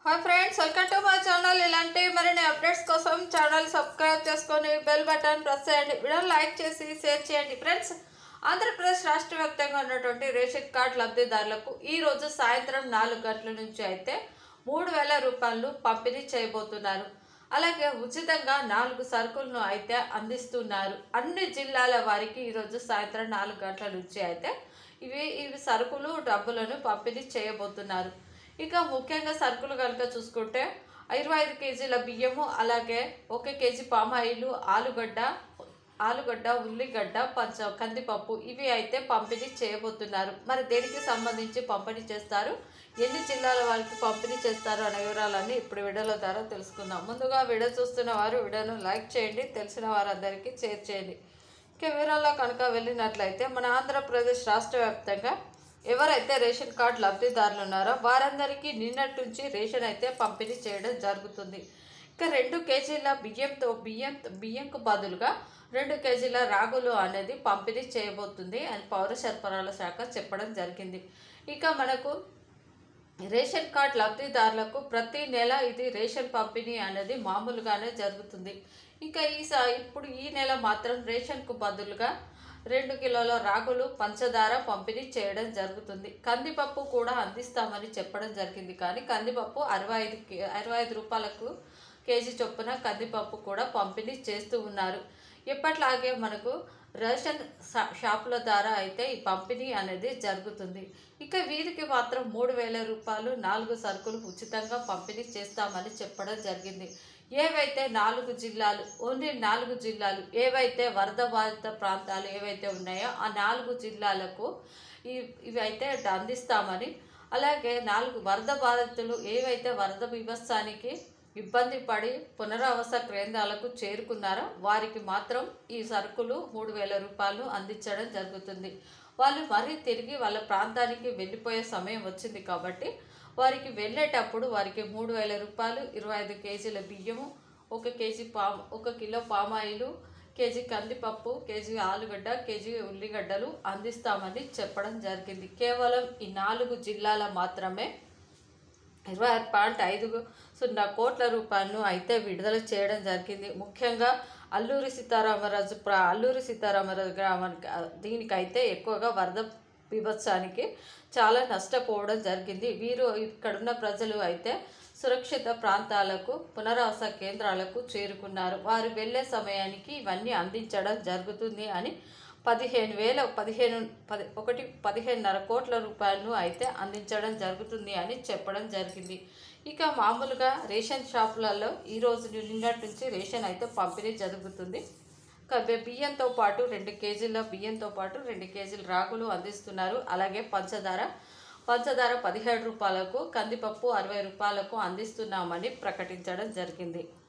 hi friends welcome to my channel ఇలాంటి మరిన్ని updates కోసం ఛానల్ సబ్స్క్రైబ్ చేసుకొని బెల్ బటన్ ప్రెస్ చేయండి వీడియో లైక్ చేసి షేర్ చేయండి ఫ్రెండ్స్ ఆంధ్రప్రదేశ్ రాష్ట్ర వ్యాప్తంగా ఉన్నటువంటి రేషన్ కార్డు లబ్ధిదారులకు ఈ రోజు సాయంత్రం నాలుగు గంటల నుంచి అయితే మూడు వేల రూపాయలు పంపిణీ చేయబోతున్నారు అలాగే ఉచితంగా నాలుగు సరుకులను అయితే అందిస్తున్నారు అన్ని జిల్లాల వారికి ఈరోజు సాయంత్రం నాలుగు గంటల నుంచి అయితే ఇవి ఇవి సరుకులు డబ్బులను పంపిణీ చేయబోతున్నారు ఇక ముఖ్యంగా సరుకులు కనుక చూసుకుంటే ఇరవై ఐదు కేజీల బియ్యము అలాగే ఒక కేజీ పామాయిలు ఆలుగడ్డ ఆలుగడ్డ ఉల్లిగడ్డ పంచ కందిపప్పు ఇవి అయితే పంపిణీ చేయబోతున్నారు మరి దేనికి సంబంధించి పంపిణీ చేస్తారు ఎన్ని జిల్లాల వారికి పంపిణీ చేస్తారు అనే వివరాలన్నీ ఇప్పుడు వీడియోల ద్వారా తెలుసుకుందాం ముందుగా వీడియో చూస్తున్న వారు వీడియోను లైక్ చేయండి తెలిసిన వారందరికీ షేర్ చేయండి ఇక వివరాల్లో కనుక వెళ్ళినట్లయితే మన ఆంధ్రప్రదేశ్ రాష్ట్ర వ్యాప్తంగా ఎవరైతే రేషన్ కార్డు లబ్ధిదారులు ఉన్నారో వారందరికీ నిన్నటి నుంచి రేషన్ అయితే పంపిణీ చేయడం జరుగుతుంది ఇక రెండు కేజీల బియ్యంతో బియ్యం బియ్యంకు బదులుగా రెండు కేజీల రాగులు అనేది పంపిణీ చేయబోతుంది అని పౌర సరఫరాల శాఖ చెప్పడం జరిగింది ఇక మనకు రేషన్ కార్డ్ లబ్ధిదారులకు ప్రతి నెల ఇది రేషన్ పంపిణీ అనేది మామూలుగానే జరుగుతుంది ఇంకా ఈ సా- ఇప్పుడు ఈ నెల మాత్రం రేషన్కు బదులుగా రెండు కిలోల రాగులు పంచదార పంపిణీ చేయడం జరుగుతుంది కందిపప్పు కూడా అందిస్తామని చెప్పడం జరిగింది కానీ కందిపప్పు అరవై ఐదు కే- అరవై ఐదు రూపాయలకు కేజీ చొప్పున కందిపప్పు కూడా పంపిణీ చేస్తూ ఉన్నారు ఎప్పట్లాగే మనకు రేషన్ షా- షాపుల ద్వారా అయితే ఈ పంపిణీ అనేది జరుగుతుంది ఇక వీరికి మాత్రం మూడు వేల రూపాయలు నాలుగు సరుకులు ఉచితంగా పంపిణీ చేస్తామని చెప్పడం జరిగింది ఏవైతే నాలుగు జిల్లాలు ఓన్లీ నాలుగు జిల్లాలు ఏవైతే వరద బాధిత ప్రాంతాలు ఏవైతే ఉన్నాయో ఆ నాలుగు జిల్లాలకు ఈ ఇవి అయితే అందిస్తామని అలాగే నాలుగు వరద బాధితులు ఏవైతే వరద విభత్సానికి ఇబ్బంది పడి పునరావాస కేంద్రాలకు చేరుకున్నారో వారికి మాత్రం ఈ సరుకులు మూడు వేల రూపాయలు అందించడం జరుగుతుంది వాళ్ళు మరీ తిరిగి వాళ్ళ ప్రాంతానికి వెళ్ళిపోయే సమయం వచ్చింది కాబట్టి వారికి వెళ్ళేటప్పుడు వారికి మూడు వేల రూపాయలు ఇరవై ఐదు కేజీల బియ్యము ఒక కేజీ పామ్ ఒక కిలో పామాయిలు కేజీ కందిపప్పు కేజీ ఆలుగడ్డ కేజీ ఉల్లిగడ్డలు అందిస్తామని చెప్పడం జరిగింది కేవలం ఈ నాలుగు జిల్లాల మాత్రమే ఇరవై ఆరు పాయింట్ ఐదు సున్నా కోట్ల రూపాయలను అయితే విడుదల చేయడం జరిగింది ముఖ్యంగా అల్లూరి సీతారామరాజు ప్ర అల్లూరి సీతారామరాజు గ్రామానికి ఆ, దీనికైతే ఎక్కువగా వరద బీభత్సానికి చాలా నష్టపోవడం జరిగింది వీరు ఇక్కడున్న ప్రజలు అయితే సురక్షిత ప్రాంతాలకు పునరావాస కేంద్రాలకు చేరుకున్నారు వారు వెళ్ళే సమయానికి ఇవన్నీ అందించడం జరుగుతుంది అని పదిహేను వేల పదిహేను పది ఒకటి పదిహేనున్నర కోట్ల రూపాయలను అయితే అందించడం జరుగుతుంది అని చెప్పడం జరిగింది ఇక మామూలుగా రేషన్ షాపులలో ఈ రోజు నిన్నటి నుంచి రేషన్ అయితే పంపిణీ జరుగుతుంది ఇక బి- బియ్యంతో పాటు రెండు కేజీల బియ్యంతో పాటు రెండు కేజీల రాగులు అందిస్తున్నారు అలాగే పంచదార పంచదార పదిహేడు రూపాయలకు కందిపప్పు అరవై రూపాయలకు అందిస్తున్నామని ప్రకటించడం జరిగింది